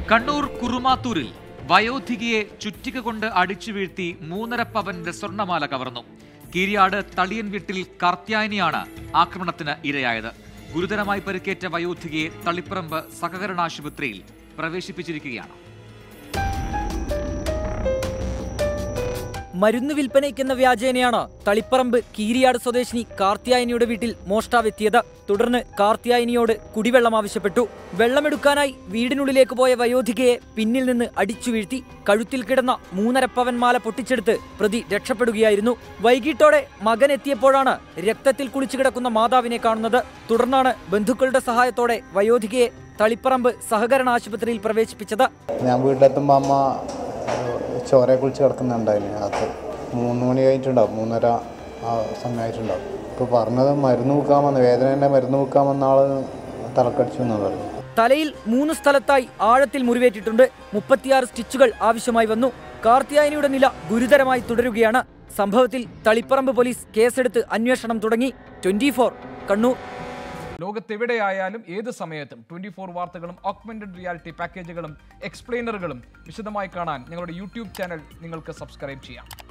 കണ്ണൂർ കുറുമാത്തൂരിൽ വയോധികയെ ചുറ്റിക കൊണ്ട് അടിച്ചു വീഴ്ത്തി മൂന്നര പവന്റെ സ്വർണമാല കവർന്നു കീരിയാട് തളിയൻ വീട്ടിൽ കാർത്യായനിയാണ് ആക്രമണത്തിന് ഇരയായത് ഗുരുതരമായി പരിക്കേറ്റ വയോധികയെ തളിപ്പറമ്പ് സഹകരണ ആശുപത്രിയിൽ പ്രവേശിപ്പിച്ചിരിക്കുകയാണ് മരുന്ന് വിൽപ്പനയ്ക്കെന്ന വ്യാജേനയാണ് തളിപ്പറമ്പ് കീരിയാട് സ്വദേശിനി കാർത്തിയായനിയുടെ വീട്ടിൽ മോഷ്ടാവെത്തിയത് തുടർന്ന് കാർത്തിയായനിയോട് കുടിവെള്ളം ആവശ്യപ്പെട്ടു വെള്ളമെടുക്കാനായി വീടിനുള്ളിലേക്ക് പോയ വയോധികയെ പിന്നിൽ നിന്ന് അടിച്ചു വീഴ്ത്തി കഴുത്തിൽ കിടന്ന മൂന്നര പവൻ മാല പൊട്ടിച്ചെടുത്ത് പ്രതി രക്ഷപ്പെടുകയായിരുന്നു വൈകിട്ടോടെ മകൻ എത്തിയപ്പോഴാണ് രക്തത്തിൽ കുളിച്ചു കിടക്കുന്ന മാതാവിനെ കാണുന്നത് തുടർന്നാണ് ബന്ധുക്കളുടെ സഹായത്തോടെ വയോധികയെ തളിപ്പറമ്പ് സഹകരണ ആശുപത്രിയിൽ പ്രവേശിപ്പിച്ചത് ഞാൻ വീട്ടിലെത്തുമ്പോൾ അമ്മ ചോരയെ കുളിച്ച് കിടക്കുന്നുണ്ടായിരുന്നു അത് മൂന്ന് മണി കഴിഞ്ഞിട്ടുണ്ടാവും മൂന്നര ആ സമയമായിട്ടുണ്ടാവും ഇപ്പോൾ പറഞ്ഞത് മരുന്ന് വെക്കാമെന്ന് വേദനേൻ്റെ മരുന്ന് വെക്കാമെന്ന ആൾ തലക്കടിച്ചു എന്നാണ് പറഞ്ഞു തലയിൽ മൂന്ന് സ്ഥലത്തായി ആഴത്തിൽ മുറിവേറ്റിട്ടുണ്ട് മുപ്പത്തിയാറ് സ്റ്റിച്ചുകൾ ആവശ്യമായി വന്നു കാർത്തിയായനിയുടെ നില ഗുരുതരമായി തുടരുകയാണ് സംഭവത്തിൽ തളിപ്പറമ്പ് പോലീസ് കേസെടുത്ത് അന്വേഷണം തുടങ്ങി ട്വന്റി കണ്ണൂർ ലോകത്തെവിടെയായാലും ഏത് സമയത്തും ട്വന്റി ഫോർ വാർത്തകളും ഓഗ്മെന്റഡ് റിയാലിറ്റി പാക്കേജുകളും എക്സ്പ്ലെയിനറുകളും വിശദമായി കാണാൻ ഞങ്ങളുടെ യൂട്യൂബ് ചാനൽ നിങ്ങൾക്ക് സബ്സ്ക്രൈബ് ചെയ്യാം